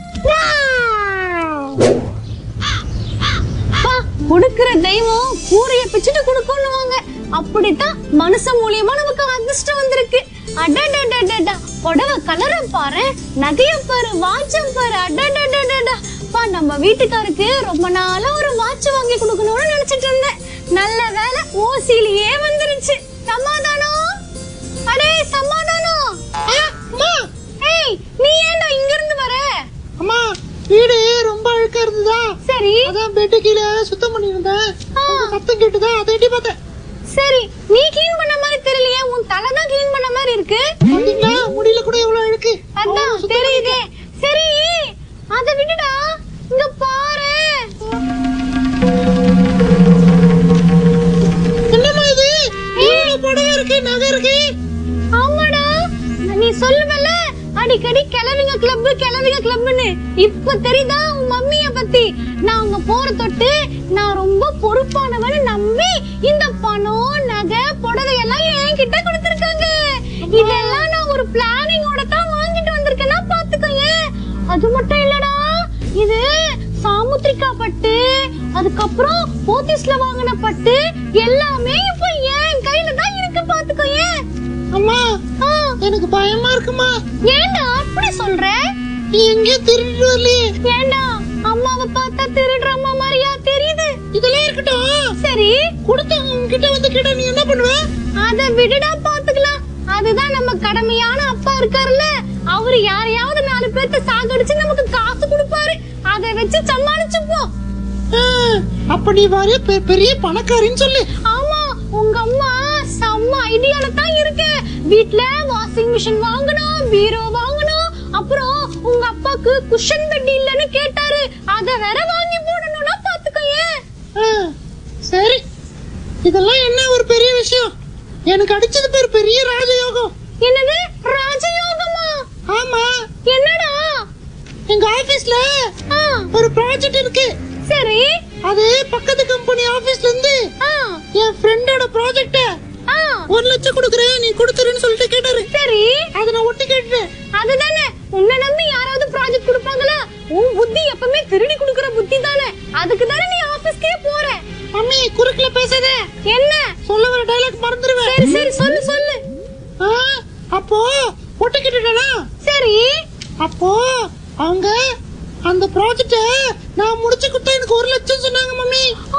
[SPEAKER 4] Wow.
[SPEAKER 6] அப்பா, கொடுக்கிற தெய்வம் கூரைய பிச்சுட்டு கொடுக்கணுவாங்க அப்படித்தான் மனுஷன் மூலியமா நமக்கு அதிர்ஷ்டம் வந்திருக்கு அடடடடடா புடவை கலரம் பாரு நகையம் பாரு வாட்சம் பாரு அடடடடடா அப்பா நம்ம வீட்டுக்காருக்கு ரொம்ப நாளா ஒரு வாட்ச் வாங்கி கொடுக்கணும்னு நினைச்சிட்டு இருந்தேன் நல்ல வேலை ஓசிலேயே வந்துருச்சு சமாதானம் அடே சமாதானம்
[SPEAKER 4] ஆ, அம்மா,
[SPEAKER 6] ஏய் நீ ஏன்டா இங்க இருந்து வர
[SPEAKER 4] அம்மா வீடு ரொம்ப அழுக்கா இருந்ததா
[SPEAKER 6] சரி
[SPEAKER 4] அதான் பெட்டு கீழே சுத்தம் பண்ணியிருந்தேன்
[SPEAKER 6] ஆ.
[SPEAKER 4] உங்க சத்தம் கேட்டுதா அதை எட்டி பார்த்தேன்
[SPEAKER 6] சரி நீ க்ளீன் பண்ண மாதிரி தெரியலையே உன் தலை தான் க்ளீன் பண்ண மாதிரி இருக்கு
[SPEAKER 4] பாத்தீங்களா முடியல கூட எவ்வளவு அழுக்கு
[SPEAKER 6] அதான் தெரியுதே சரி அத விடுடா இங்க பாரு
[SPEAKER 4] என்னம்மா இது இவ்வளவு புடவை இருக்கு நகை இருக்கு
[SPEAKER 6] ஆமாடா நீ சொல்லுவல அடிக்கடி கிளவிங்க கிளப் கிளவிங்க கிளப்னு இப்ப தெரியுதா உன் மம்மிய பத்தி நான் அங்க போற தொட்டு நான் ரொம்ப பொறுப்பானவன்னு நம்பி இந்த பணம் நகை புடவை எல்லாம் என்கிட்ட கொடுத்திருக்காங்க இதெல்லாம் நான் ஒரு பிளானிங்கோட தான் வாங்கிட்டு வந்திருக்கேன்னா பாத்துக்கோயேன் அது மட்டும் இல்லடா இது சாமுத்திரிக்கா பட்டு அதுக்கப்புறம் போத்தீஸ்ல வாங்கின பட்டு எல்லாமே இப்ப என் கையில தான் இருக்கு பாத்துக்கோயேன்
[SPEAKER 4] அம்மா
[SPEAKER 6] ஆ,
[SPEAKER 4] எனக்கு பயமா இருக்குமா
[SPEAKER 6] ஏன்டா அப்படி சொல்ற
[SPEAKER 4] நீ எங்கேயும் திருடிட்டு வரலையே
[SPEAKER 6] ஏன்டா அம்மாவை பார்த்தா திருடுற அம்மா மாதிரியா தெரியுது
[SPEAKER 4] இதெல்லாம் இருக்கட்டும்
[SPEAKER 6] சரி
[SPEAKER 4] கொடுத்தவங்க உங்ககிட்ட வந்து கேட்டா நீ என்ன பண்ணுவ
[SPEAKER 6] அத விடுடா பாத்துக்கலாம் அதுதான் நம்ம கடமையான அப்பா இருக்காருல்ல அவரு யாரையாவது நாலு பேர்த்த சாகடிச்சு நமக்கு காசு கொடுப்பாரு அத வச்சு சமாளிச்சுப்போம்
[SPEAKER 4] ஆ, அப்ப நீ வர பெரிய பணக்காரின்னு சொல்லு
[SPEAKER 6] ஆமா உங்க அம்மா செம்ம ஐடியால தான் இருக்கு வீட்ல வாஷிங் மிஷின் வாங்கணும் பீரோ வாங்கணும் அப்புறம் உங்க அப்பாக்கு குஷன் பெட் இல்லன்னு கேட்டாரு அத வேற வாங்கி போடணும்னா பாத்துக்கோயேன்
[SPEAKER 4] ஆ, சரி இதெல்லாம் என்ன ஒரு பெரிய விஷயம் எனக்கு அடிச்சது பேர் பெரிய ராஜயோகம்
[SPEAKER 6] என்னது ராஜயோகமா
[SPEAKER 4] ஆமா
[SPEAKER 6] என்னடா
[SPEAKER 4] எங்க ஆபீஸ்ல
[SPEAKER 6] ஆ,
[SPEAKER 4] ஒரு ப்ராஜெக்ட் இருக்கு
[SPEAKER 6] சரி
[SPEAKER 4] அது பக்கத்து கம்பெனி ஆபீஸ்ல இருந்து
[SPEAKER 6] ஆ,
[SPEAKER 4] என் ஃப்ரெண்டோட ப்ராஜெக்ட
[SPEAKER 6] ஆ,
[SPEAKER 4] ஒரு லட்சம் கொடுக்குறேன் நீ கொடுத்துருன்னு சொல்லிட்டு கேட்டாரு
[SPEAKER 6] சரி
[SPEAKER 4] அதை நான் ஒட்டி கேட்டுட்டேன்
[SPEAKER 6] அதுதானே உன்னை நம்பி யாராவது ப்ராஜெக்ட் கொடுப்பாங்களா உன் புத்தி எப்பவுமே திருடி கொடுக்கற புத்தி தானே அதுக்கு தானே நீ ஆபீஸ்க்கே போற
[SPEAKER 4] மம்மி குறுக்குல பேசாத
[SPEAKER 6] என்ன
[SPEAKER 4] சொல்ல வர டைலாக் மறந்துடுவேன்
[SPEAKER 6] சரி சரி சொல்லு சொல்லு
[SPEAKER 4] ஆ, அப்போ ஒட்டி கேட்டுட்டேனா
[SPEAKER 6] சரி
[SPEAKER 4] அப்போ அவங்க அந்த ப்ராஜெக்ட நான் முடிச்சு கொடுத்தா எனக்கு ஒரு லட்சம் சொன்னாங்க மம்மி
[SPEAKER 6] ஆ,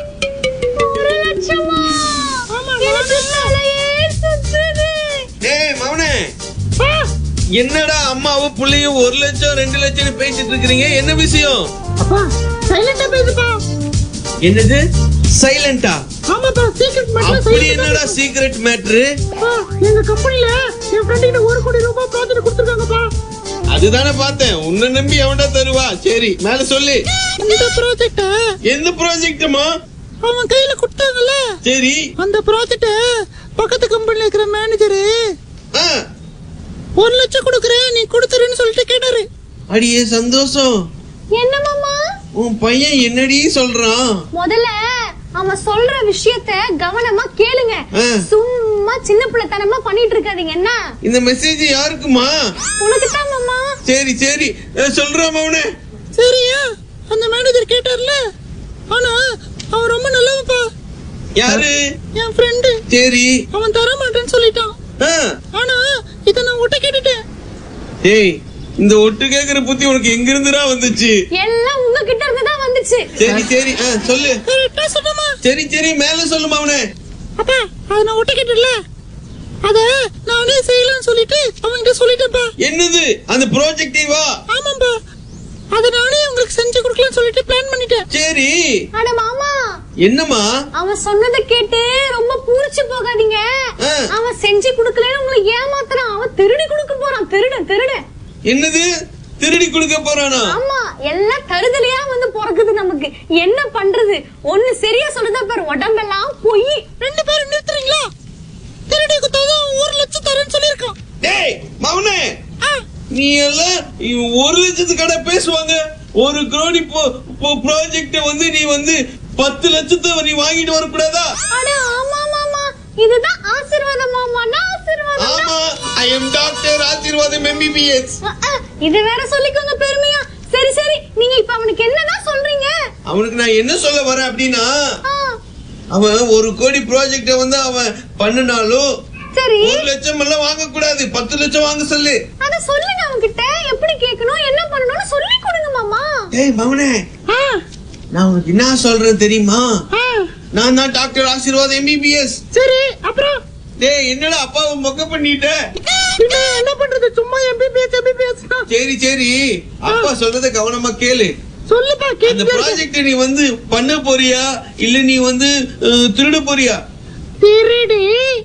[SPEAKER 6] ஒரு லட்சமா
[SPEAKER 4] ஆமா,
[SPEAKER 6] எனக்கு தலையே சுத்துது
[SPEAKER 3] டேய் மவனே
[SPEAKER 4] ஆ,
[SPEAKER 3] என்னடா அம்மாவும் புள்ளையும் ஒரு லட்சம் ரெண்டு லட்சம் பேசிட்டு இருக்கிறீங்க என்ன விஷயம்
[SPEAKER 4] அப்பா சைலண்டா பேசுப்பா
[SPEAKER 3] என்னது சைலண்டா
[SPEAKER 4] ஆமாப்பா சீக்கிரம் மட்டும்
[SPEAKER 3] அப்படி என்னடா சீக்ரெட் மேட்ரு
[SPEAKER 4] எங்க கம்பெனில என் ஃப்ரெண்டுக்கு ஒரு கோடி ரூபாய் ப்ராஜெக்ட் கொடுத்துருக்காங்கப்பா
[SPEAKER 3] அதுதானே பார்த்தேன் உன்னை நம்பி எவன்டா தருவா சரி மேல சொல்லு
[SPEAKER 4] இந்த ப்ராஜெக்ட
[SPEAKER 3] எந்த ப்ராஜெக்ட்மா
[SPEAKER 4] அவன் கையில கொடுத்தாங்கல்ல
[SPEAKER 3] சரி
[SPEAKER 4] அந்த ப்ராஜெக்ட பக்கத்து கம்பெனில இருக்கிற மேனேஜரு
[SPEAKER 3] ஆ,
[SPEAKER 4] ஒரு லட்சம் கொடுக்குறேன் நீ கொடுத்துருன்னு சொல்லிட்டு கேட்டாரு
[SPEAKER 3] அடியே சந்தோஷம்
[SPEAKER 6] என்ன மாமா
[SPEAKER 3] உன் பையன் என்னடி சொல்றான்
[SPEAKER 6] முதல்ல அவன் சொல்ற விஷயத்த கவனமா கேளுங்க
[SPEAKER 3] ஆ.
[SPEAKER 6] சும்மா சின்ன பிள்ளைத்தனமா பண்ணிட்டு இருக்காதீங்க என்ன
[SPEAKER 3] இந்த மெசேஜ் யாருக்குமா
[SPEAKER 6] உனக்கு தான் மாமா
[SPEAKER 3] சரி சரி அஹ், சொல்றேன் மவனே
[SPEAKER 4] சரியா அந்த மேனேஜர் கேட்டார்ல ஆனா அவன் ரொம்ப நல்லவன்ப்பா
[SPEAKER 3] யாரு
[SPEAKER 4] என் ஃப்ரெண்டு
[SPEAKER 3] சரி
[SPEAKER 4] அவன் தர மாட்டேன்னு சொல்லிட்டான்
[SPEAKER 3] ஆ,
[SPEAKER 4] ஆனா இத நான் ஒட்ட கேட்டுட்டேன்
[SPEAKER 3] டேய் இந்த ஒட்டு கேக்குற புத்தி உனக்கு எங்க இருந்துடா வந்துச்சு
[SPEAKER 6] எல்லாம் உங்ககிட்ட இருந்து தான் வந்துச்சு
[SPEAKER 3] சரி சரி ஆ, சொல்லு
[SPEAKER 4] கரெக்டா சொன்னமா
[SPEAKER 3] சரி சரி மேல சொல்லுமா அவனே
[SPEAKER 4] அப்பா அதை நான் ஒட்டிக்கிட்டல அத நானே செய்யலாம்னு சொல்லிட்டு அவன்கிட்ட சொல்லிட்டேன்ப்பா
[SPEAKER 3] என்னது அந்த ப்ராஜெக்டிவா
[SPEAKER 4] ஆமாப்பா அத நானே உங்களுக்கு செஞ்சு கொடுக்கலாம்னு சொல்லிட்டு பிளான் பண்ணிட்டேன்
[SPEAKER 3] சரி
[SPEAKER 6] அட மாமா
[SPEAKER 3] என்னம்மா
[SPEAKER 6] அவன் சொன்னதை கேட்டு ரொம்ப பூரிச்சு போகாதீங்க
[SPEAKER 3] ஆ.
[SPEAKER 6] அவன் செஞ்சு கொடுக்கலன்னு உங்களை ஏமாத்துறான் அவன் திருடி கொடுக்க போறான் திருடன் திருடன்
[SPEAKER 3] என்னது திருடி கொடுக்க போறானா
[SPEAKER 6] ஆமா எல்லாம் தருதலையா வந்து பிறக்குது நமக்கு என்ன பண்றது ஒண்ணு சரியா சொல்றதா பாரு உடம்பெல்லாம் பொய்
[SPEAKER 4] ரெண்டு பேரும் நிறுத்துறீங்களா திருடி குத்தாதான் ஒரு லட்சம் தரேன்னு சொல்லியிருக்கான்
[SPEAKER 3] டேய் மவனே
[SPEAKER 4] ஆ,
[SPEAKER 3] நீ எல்லாம் இவன் ஒரு லட்சத்து கடை பேசுவாங்க ஒரு கோடி ப்ராஜெக்ட வந்து நீ வந்து பத்து லட்சத்தை நீ வாங்கிட்டு வரக்கூடாதா
[SPEAKER 6] அட ஆமா மாமா இதுதான் ஆசீர்வாதம் மாமா நான் ஆசீர்வாதம்
[SPEAKER 3] ஆமா I am doctor Asirvatham MBBS
[SPEAKER 6] அஹ், அஹ், இது வேற சொல்லிக்கோங்க பெருமையா சரி சரி நீங்க இப்ப அவனுக்கு என்னதான் சொல்றீங்க
[SPEAKER 3] அவனுக்கு நான் என்ன சொல்ல வரேன் அப்படின்னா
[SPEAKER 6] ஆ,
[SPEAKER 3] அவன் ஒரு கோடி ப்ராஜெக்ட வந்து அவன் பண்ணினாலும்
[SPEAKER 6] சரி
[SPEAKER 3] ஒரு லட்சம் எல்லாம் வாங்க கூடாது பத்து லட்சம் வாங்க சொல்லு
[SPEAKER 6] அத சொல்லுங்க அவன்கிட்ட எப்படி கேட்கணும் என்ன பண்ணணும்னு சொல்லி கொடுங்க மாமா
[SPEAKER 3] டேய் மவனே
[SPEAKER 4] ஆ,
[SPEAKER 3] நான் உனக்கு என்ன சொல்றேன் தெரியுமா
[SPEAKER 4] ஆ.
[SPEAKER 3] நான் தான் டாக்டர் ஆசீர்வாதம் எம்பிபிஎஸ்
[SPEAKER 4] சரி அப்புறம்
[SPEAKER 3] டேய் என்னடா அப்பாவை மொக்க பண்ணிட்ட
[SPEAKER 4] பின்ன என்ன பண்றது சும்மா எம்பிபிஎஸ் எம்பிபிஎஸ்
[SPEAKER 3] சரி சரி அப்பா சொல்றத கவனமா கேளு
[SPEAKER 4] சொல்லுப்பா
[SPEAKER 3] அந்த
[SPEAKER 4] கேட்டு
[SPEAKER 3] ப்ராஜெக்ட் நீ வந்து பண்ண போறியா இல்ல நீ வந்து அஹ், திருட போறியா
[SPEAKER 4] திருடி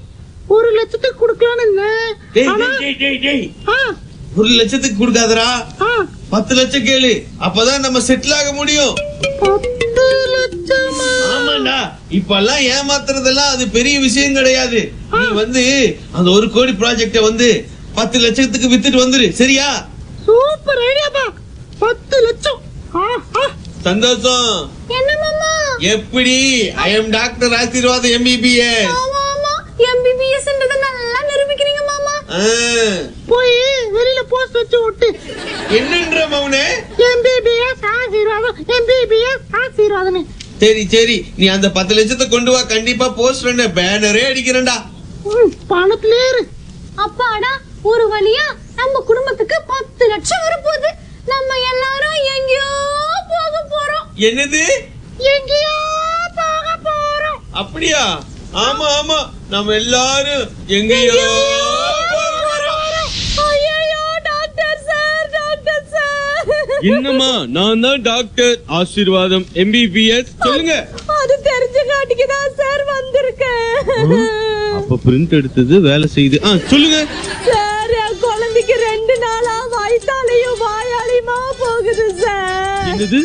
[SPEAKER 4] ஒரு லட்சத்துக்கு கொடுக்கலான்னு இருந்தேன்.
[SPEAKER 3] டேய்
[SPEAKER 4] ஆனா
[SPEAKER 3] டேய், டேய் டேய் டேய்
[SPEAKER 4] ஆ,
[SPEAKER 3] ஒரு லட்சத்துக்கு கொடுக்காதடா
[SPEAKER 4] ஆ,
[SPEAKER 3] பத்து லட்சம் கேளு அப்பதான் நம்ம செட்டில் ஆக முடியும்
[SPEAKER 4] பத்து லட்சமா
[SPEAKER 3] ஆமாண்டா இப்பெல்லாம் ஏமாத்துறதெல்லாம் அது பெரிய விஷயம் கிடையாது நீ வந்து அந்த ஒரு கோடி ப்ராஜெக்ட வந்து பத்து லட்சத்துக்கு வித்துட்டு வந்துரு சரியா
[SPEAKER 4] சூப்பர் ஐடியாப்பா பத்து லட்சம் ஆ, ஆ.
[SPEAKER 3] சந்தோஷம்
[SPEAKER 6] என்ன மாமா
[SPEAKER 3] எப்படி I am doctor Asirvatham MBBS
[SPEAKER 6] ஆமா ஆமா எம்பிபிஎஸ் நல்லா நிரூபிக்கிறீங்க மாமா
[SPEAKER 4] போய் வெளியில போஸ்ட் வச்சு ஒட்டு
[SPEAKER 3] என்னன்ற மௌனே
[SPEAKER 4] எம்பிபிஎஸ் ஆசீர்வாதம் எம்பிபிஎஸ் ஆசீர்வாதம்
[SPEAKER 3] சரி சரி நீ அந்த பத்து லட்சத்தை கொண்டு வா கண்டிப்பா போஸ்ட் பேனரே அடிக்கிறேன்டா
[SPEAKER 4] பணத்திலே இரு
[SPEAKER 6] அப்பாடா ஒரு வழியா நம்ம குடும்பத்துக்கு பத்து லட்சம் வரப்போகுது நம்ம எல்லாரும் எங்கேயோ போக போறோம்
[SPEAKER 3] என்னது
[SPEAKER 4] எங்கேயோ போக போறோம்
[SPEAKER 3] அப்படியா ஆமா ஆமா நம்ம எல்லாரும் எங்கேயோ போக போறோம்.
[SPEAKER 6] ஐயோ டாக்டர் சார் டாக்டர் சார்
[SPEAKER 3] என்னம்மா நான் தான் டாக்டர் ஆசீர்வாதம் எம்பிபிஎஸ் சொல்லுங்க
[SPEAKER 6] அது தெரிஞ்சுக்காட்டிக்கு தான் சார் வந்திருக்கேன்
[SPEAKER 3] அப்ப பிரிண்ட் எடுத்தது வேலை செய்யுது ஆ சொல்லுங்க
[SPEAKER 6] சார் என் குழந்தைக்கு ரெண்டு நாளா வயித்தாலையும் வாயாலையுமா போகுது சார்
[SPEAKER 3] என்னது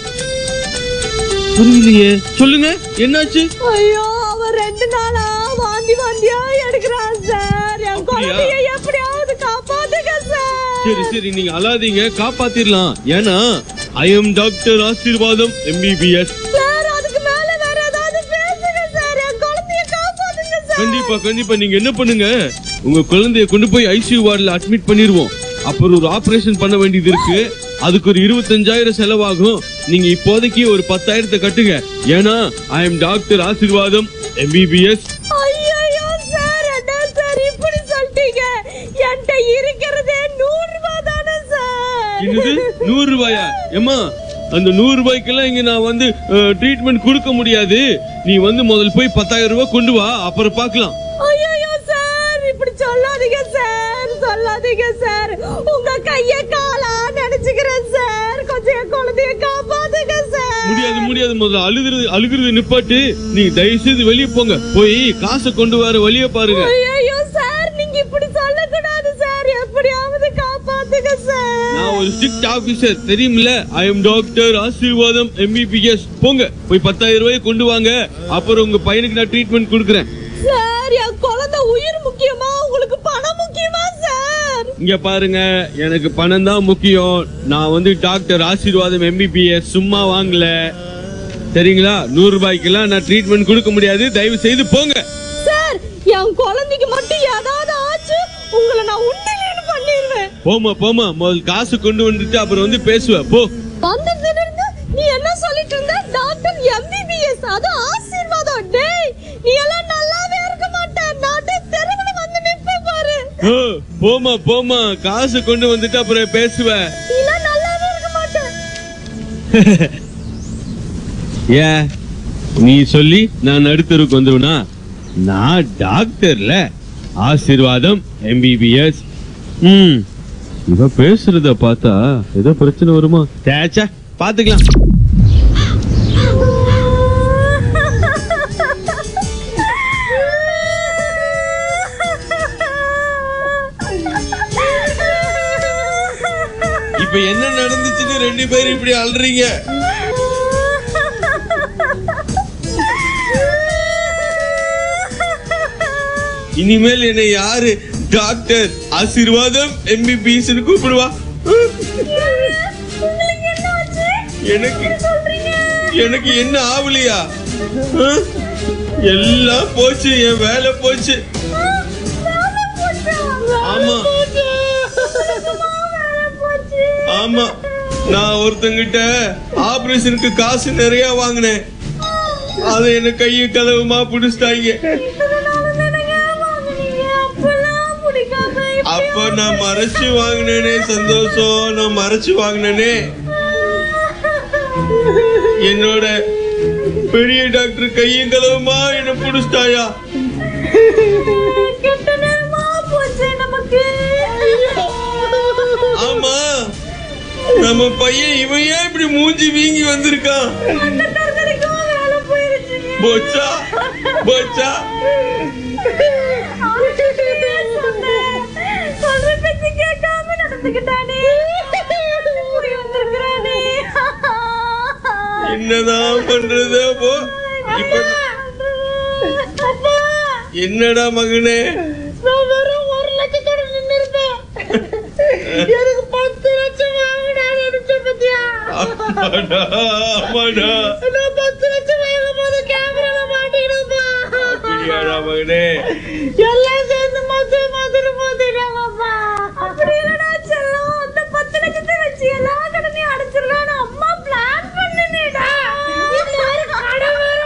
[SPEAKER 3] புரியலையே சொல்லுங்க என்னாச்சு
[SPEAKER 6] ஐயோ அவன் ரெண்டு நாளா வாந்தி வாந்தியா எடுக்கிறான் சார் என்
[SPEAKER 3] அப்படியா?
[SPEAKER 6] குழந்தைய எப்படியாவது காப்பாத்துங்க சார்
[SPEAKER 3] சரி சரி நீங்க அழாதீங்க காப்பாத்திரலாம் ஏன்னா I am doctor Asirvatham MBBS
[SPEAKER 6] sir அதுக்கு மேல வேற ஏதாவது பேசுங்க சார் என் குழந்தைய காப்பாத்துங்க சார்
[SPEAKER 3] கண்டிப்பா கண்டிப்பா நீங்க என்ன பண்ணுங்க உங்க குழந்தைய கொண்டு போய் ஐசியூ வார்டுல அட்மிட் பண்ணிருவோம் அப்புறம் ஒரு ஆபரேஷன் பண்ண வேண்டியது இருக்கு அதுக்கு ஒரு இருபத்தஞ்சாயிரம் செலவாகும் நீங்க இப்போதைக்கு ஒரு பத்தாயிரத்தை கட்டுங்க ஏன்னா I am doctor Asirvatham MBBS
[SPEAKER 6] ஐயோ சார் என்ன சார் இப்படி சொல்லிட்டீங்க என்கிட்ட இருக்கிறதே நூறு ரூபாய் தானே சார்
[SPEAKER 3] என்னது நூறு ரூபாயா ஏமா அந்த நூறு ரூபாய்க்கெல்லாம் இங்க நான் வந்து ட்ரீட்மெண்ட் கொடுக்க முடியாது நீ வந்து முதல் போய் பத்தாயிரம் ரூபாய் கொண்டு வா அப்புறம் பார்க்கலாம்
[SPEAKER 6] ஐயோ சார் இப்படி சொல்லாதீங்க சார் சொல்லாதீங்க சார் உங்க கைய காலா நினைச்சுக்கிறேன் சார் கொஞ்சம் என் குழந்தைய காப்பாத்துங்க சார்
[SPEAKER 3] முடியாது முடியாது முதல்ல அழுகிறது அழுகிறது நிப்பாட்டு நீங்க தயவு செய்து வெளியே போங்க போய் காசை கொண்டு வர வழிய பாருங்க
[SPEAKER 6] ஐயோ சார் நீங்க இப்படி சொல்லக்கூடாது சார் எப்படியாவது காப்பாத்துங்க சார்
[SPEAKER 3] நான் ஒரு ஸ்ட்ரிக்ட் ஆபீசர் தெரியுமில்ல I am doctor Asirvatham MBBS போங்க போய் பத்தாயிரம் ரூபாய் கொண்டு வாங்க அப்புறம் உங்க பையனுக்கு நான் ட்ரீட்மெண்ட் கொடுக்குறேன்
[SPEAKER 6] சார் என் குழந்தை உயிர் முக்கியமா உங்களுக்கு பணம் முக்கியமா சார்
[SPEAKER 3] இங்க பாருங்க எனக்கு பணம் தான் முக்கியம் நான் வந்து டாக்டர் ஆசீர்வாதம் எம்பிபிஎஸ் சும்மா வாங்கல சரிங்களா நூறு ரூபாய்க்கெல்லாம் நான் ட்ரீட்மெண்ட் கொடுக்க முடியாது தயவு செய்து போங்க
[SPEAKER 6] சார் என் குழந்தைக்கு மட்டும் ஏதாவது ஆச்சு உங்களை நான் உண்டிலேன்னு பண்ணிடுவேன்
[SPEAKER 3] போமா போமா முதல் காசு கொண்டு வந்துட்டு அப்புறம் வந்து பேசுவ போ
[SPEAKER 6] வந்ததுல இருந்து நீ என்ன சொல்லிட்டு இருந்த டாக்டர் எம்பிபிஎஸ் அது ஆசீர்வாதம் டேய் நீ எல்லாம் நல்லாவே இருக்க மாட்ட நாட்டு தெருவுல வந்து நிப்ப பாரு
[SPEAKER 3] ஓ, போம்மா போம்மா காசு கொண்டு வந்துட்டு அப்புறம் பேசுவேன்
[SPEAKER 1] நீலாம் நல்லாவே இருக்க மாட்டேன்
[SPEAKER 3] ஏன் நீ சொல்லி நான் நடுத்தருக்கு வந்துருவனா நான் டாக்டர்ல ஆசீர்வாதம் எம்பிபிஎஸ் ம் இவ பேசுறத பார்த்தா ஏதோ பிரச்சனை வருமா தேச்சா பாத்துக்கலாம் இப்ப என்ன நடந்துச்சுன்னு ரெண்டு பேரும் இப்படி அல்றீங்க இனிமேல் என்னை யாரு டாக்டர் ஆசீர்வாதம் எம்பிபிஎஸ் கூப்பிடுவா எனக்கு எனக்கு என்ன ஆவலையா ஆ? எல்லாம் போச்சு என் வேலை போச்சு ஆமா ஆமா நான் ஒருத்தங்கிட்ட ஆபரேஷனுக்கு காசு நிறைய வாங்கினேன் அதை என்ன கையும் கதவுமா புடிச்சிட்டாங்க அப்ப நான் மறைச்சு வாங்கினேனே சந்தோஷம் நான் மறைச்சு வாங்கினேனே என்னோட பெரிய டாக்டர் கையும் கதவுமா என்ன புடிச்சிட்டாயா
[SPEAKER 1] கெட்ட நேரமா போச்சு நமக்கு
[SPEAKER 3] ஆமா நம்ம பையன் இவன் ஏன் இப்படி மூஞ்சி வீங்கி வந்திருக்கான்
[SPEAKER 1] அந்த தரகருக்கும் வேலை போயிருச்சுங்க
[SPEAKER 3] போச்சா போச்சா
[SPEAKER 1] சொல்ற பேச்சு கேட்காம நடந்துக்கிட்டானே இப்படி வந்திருக்கிறானே
[SPEAKER 3] என்னதான் பண்றது அப்போ இப்ப
[SPEAKER 1] அப்பா
[SPEAKER 3] என்னடா மகனே
[SPEAKER 1] நான் வெறும் ஒரு லட்சத்தோட நின்னு இருந்தேன் எனக்கு பத்து லட்சம் வாங்கினான்னு நினைச்ச பத்தியா
[SPEAKER 3] ஆமாடா ஆமாடா
[SPEAKER 1] நான் பத்து லட்சம் வாங்கும் போது கேமரால மாட்டிடுப்பா
[SPEAKER 3] அப்படியாடா மகனே
[SPEAKER 1] எல்லாம் சேர்ந்து மொத்த மாதிரி மோதிடாங்கப்பா அப்படி இல்லடா செல்லம் அந்த பத்து லட்சத்தை வச்சு எல்லா கடனையும் அடைச்சிடலாம்னு அம்மா பிளான் பண்ணுனேடா இந்த மாதிரி கடை வேற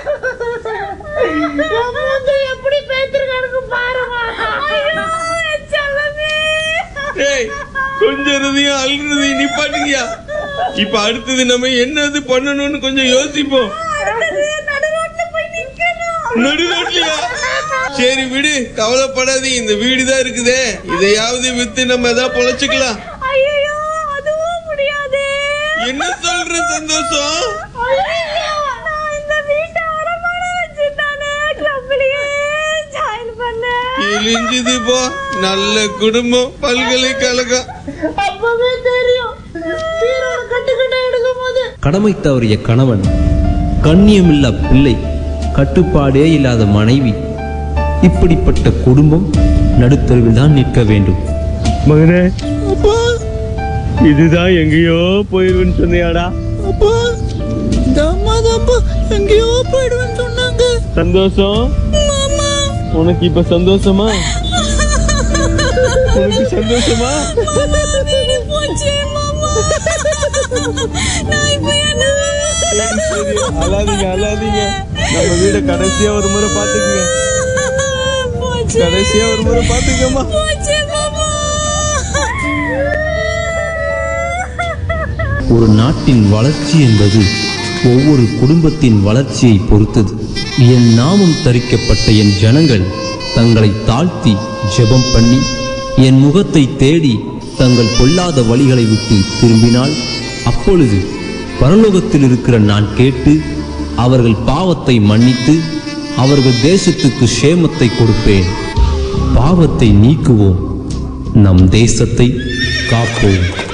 [SPEAKER 1] வந்து எப்படி பேத்திருக்கானுங்க பாருமா ஐயோ என் செல்லமே
[SPEAKER 3] டேய் கொஞ்சறதையும் அழுறதையும் நிப்பாட்டுங்கயா இப்ப அடுத்தது நம்ம என்னது பண்ணணும்னு கொஞ்சம் யோசிப்போம்
[SPEAKER 1] அடுத்தது நடு ரோட்ல போய் நிக்கணும்
[SPEAKER 3] நடு ரோட்லயா சரி விடு கவலைப்படாதீங்க இந்த வீடு தான் இருக்குதே இதையாவது வித்து நம்ம ஏதாவது பொழைச்சுக்கலாம்
[SPEAKER 1] ஐயோ அதுவும் முடியாது
[SPEAKER 3] என்ன சொல்ற சந்தோஷம்
[SPEAKER 1] ஐயையோ, நான் இந்த வீட்டை அடமானம் வச்சுட்டானே, clubலயே join பண்ணேன்.
[SPEAKER 3] கிழிஞ்சுது போ நல்ல குடும்பம் பல்கலைக்கழகம்
[SPEAKER 1] அப்பவே தெரியும் பீரோட கட்டுக்கட்டை எடுக்கும்போது
[SPEAKER 2] கடமை தவறிய கணவன் கண்ணியமில்லா பிள்ளை கட்டுப்பாடே இல்லாத மனைவி இப்படிப்பட்ட குடும்பம் நடுத்தருவில் தான் நிற்க வேண்டும்
[SPEAKER 3] மகனே இதுதான் எங்கேயோ போயிருன்னு சொன்னியாடா
[SPEAKER 4] அப்பா இந்த அம்மா தான்ப்பா எங்கேயோ போயிடுவேன்னு சொன்னாங்க
[SPEAKER 3] சந்தோஷம் உனக்கு இப்ப சந்தோஷமா உனக்கு சந்தோஷமா
[SPEAKER 1] போச்சு மாமா நான் இப்போ என்ன
[SPEAKER 3] சரி, சரி, அழாதீங்க அழாதீங்க நம்ம வீட கடைசியா ஒரு முறை பாத்துக்கங்க
[SPEAKER 1] போச்சு
[SPEAKER 3] கடைசியா ஒரு முறை பாத்துக்கம்மா
[SPEAKER 1] போச்சு மாமா
[SPEAKER 2] ஒரு நாட்டின் வளர்ச்சி என்பது ஒவ்வொரு குடும்பத்தின் வளர்ச்சியை பொறுத்தது என் நாமம் தரிக்கப்பட்ட என் ஜனங்கள் தங்களை தாழ்த்தி ஜெபம் பண்ணி என் முகத்தை தேடி தங்கள் பொல்லாத வழிகளை விட்டு திரும்பினால் அப்பொழுது பரலோகத்தில் இருக்கிற நான் கேட்டு அவர்கள் பாவத்தை மன்னித்து அவர்கள் தேசத்துக்கு சேமத்தை கொடுப்பேன் பாவத்தை நீக்குவோம் நம் தேசத்தை காப்போம்